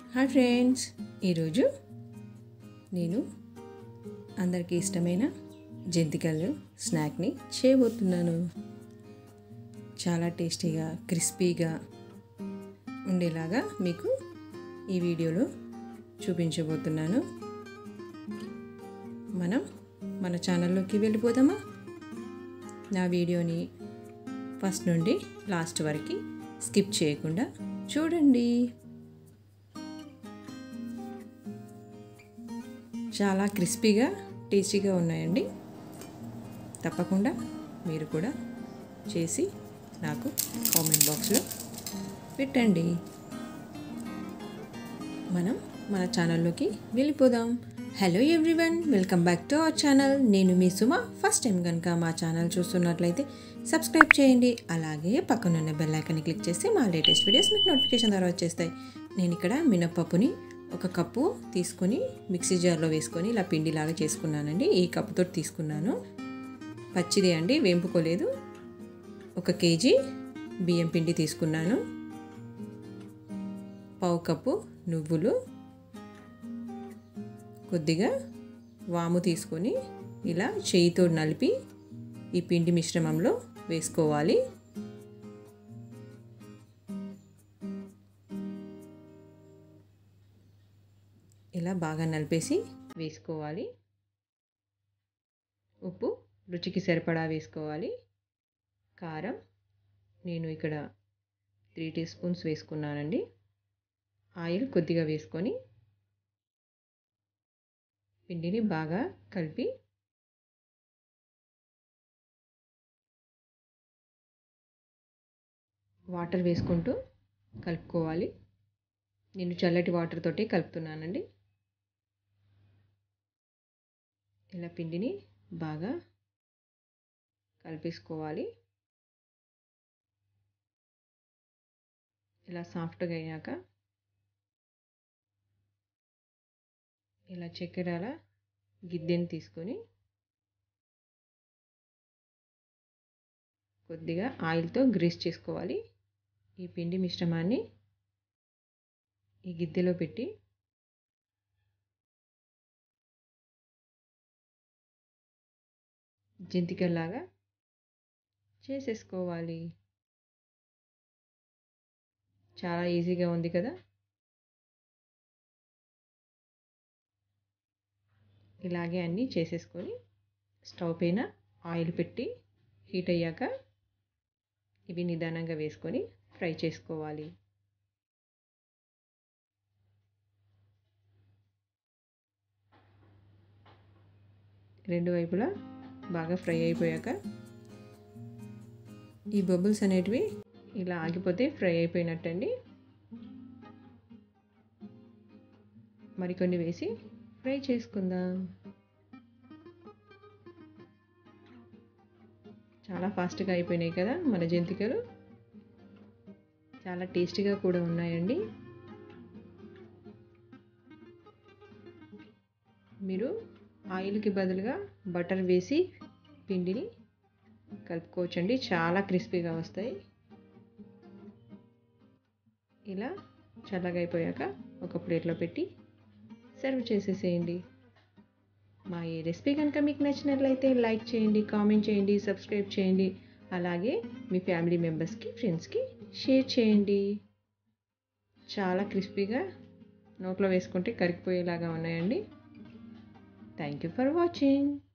hi friends ఈరోజు నేను అందరికీ ఇష్టమైన జంతికలు స్నాక్ని చేయబోతున్నాను చాలా టేస్టీగా క్రిస్పీగా ఉండేలాగా మీకు ఈ వీడియోలో చూపించబోతున్నాను మనం మన ఛానల్లోకి వెళ్ళిపోదామా నా వీడియోని ఫస్ట్ నుండి లాస్ట్ వరకు స్కిప్ చేయకుండా చూడండి చాలా క్రిస్పీగా టేస్టీగా ఉన్నాయండి తప్పకుండా మీరు కూడా చేసి నాకు కామెంట్ బాక్స్లో పెట్టండి మనం మన ఛానల్లోకి వెళ్ళిపోదాం hello everyone welcome back to our channel నేను మీ సుమ ఫస్ట్ టైం కనుక మా ఛానల్ చూస్తున్నట్లయితే సబ్స్క్రైబ్ చేయండి అలాగే పక్కనున్న బెల్ ఐకాన్ని క్లిక్ చేస్తే మా లేటెస్ట్ వీడియోస్ మీకు నోటిఫికేషన్ ద్వారా వచ్చేస్తాయి నేను ఇక్కడ మినప్పప్పుని ఒక కప్పు తీసుకొని మిక్సీ జార్లో వేసుకొని ఇలా పిండిలాగా చేసుకున్నానండి ఈ కప్పుతో తీసుకున్నాను పచ్చిదే అండి వేంపుకోలేదు ఒక కేజీ బియ్యం పిండి తీసుకున్నాను పావు కప్పు నువ్వులు కొద్దిగా వాము తీసుకొని ఇలా చేయితో నలిపి ఈ పిండి మిశ్రమంలో వేసుకోవాలి ఇలా బాగా నలిపేసి వేసుకోవాలి ఉప్పు రుచికి సరిపడా వేసుకోవాలి కారం నేను ఇక్కడ త్రీ టీ స్పూన్స్ వేసుకున్నానండి ఆయిల్ కొద్దిగా వేసుకొని పిండిని బాగా కలిపి వాటర్ వేసుకుంటూ కలుపుకోవాలి నేను చల్లటి వాటర్ తోటి కలుపుతున్నానండి ఇలా పిండిని బాగా కలిపేసుకోవాలి ఇలా సాఫ్ట్గా అయ్యాక ఇలా చక్కెరాల గిద్దెని తీసుకొని కొద్దిగా ఆయిల్తో గ్రీస్ చేసుకోవాలి ఈ పిండి మిశ్రమాన్ని ఈ గిద్దెలో పెట్టి జంతికల్లాగా చేసేసుకోవాలి చాలా ఈజీగా ఉంది కదా ఇలాగే అన్నీ చేసేసుకొని స్టవ్ పైన ఆయిల్ పెట్టి హీట్ అయ్యాక ఇవి నిదానంగా వేసుకొని ఫ్రై చేసుకోవాలి రెండు వైపులా బాగా ఫ్రై అయిపోయాక ఈ బబుల్స్ అనేటివి ఇలా ఆగిపోతే ఫ్రై అయిపోయినట్టండి మరికొన్ని వేసి ఫ్రై చేసుకుందాం చాలా ఫాస్ట్గా అయిపోయినాయి కదా మన జంతికలు చాలా టేస్టీగా కూడా ఉన్నాయండి మీరు ఆయిల్కి బదులుగా బటర్ వేసి పిండిని కలుపుకోవచ్చండి చాలా క్రిస్పీగా వస్తాయి ఇలా చల్లగా అయిపోయాక ఒక ప్లేట్లో పెట్టి సర్వ్ చేసేసేయండి మా ఈ రెసిపీ కనుక మీకు నచ్చినట్లయితే లైక్ చేయండి కామెంట్ చేయండి సబ్స్క్రైబ్ చేయండి అలాగే మీ ఫ్యామిలీ మెంబర్స్కి ఫ్రెండ్స్కి షేర్ చేయండి చాలా క్రిస్పీగా నోట్లో వేసుకుంటే కరిగిపోయేలాగా ఉన్నాయండి థ్యాంక్ యూ ఫర్ వాచింగ్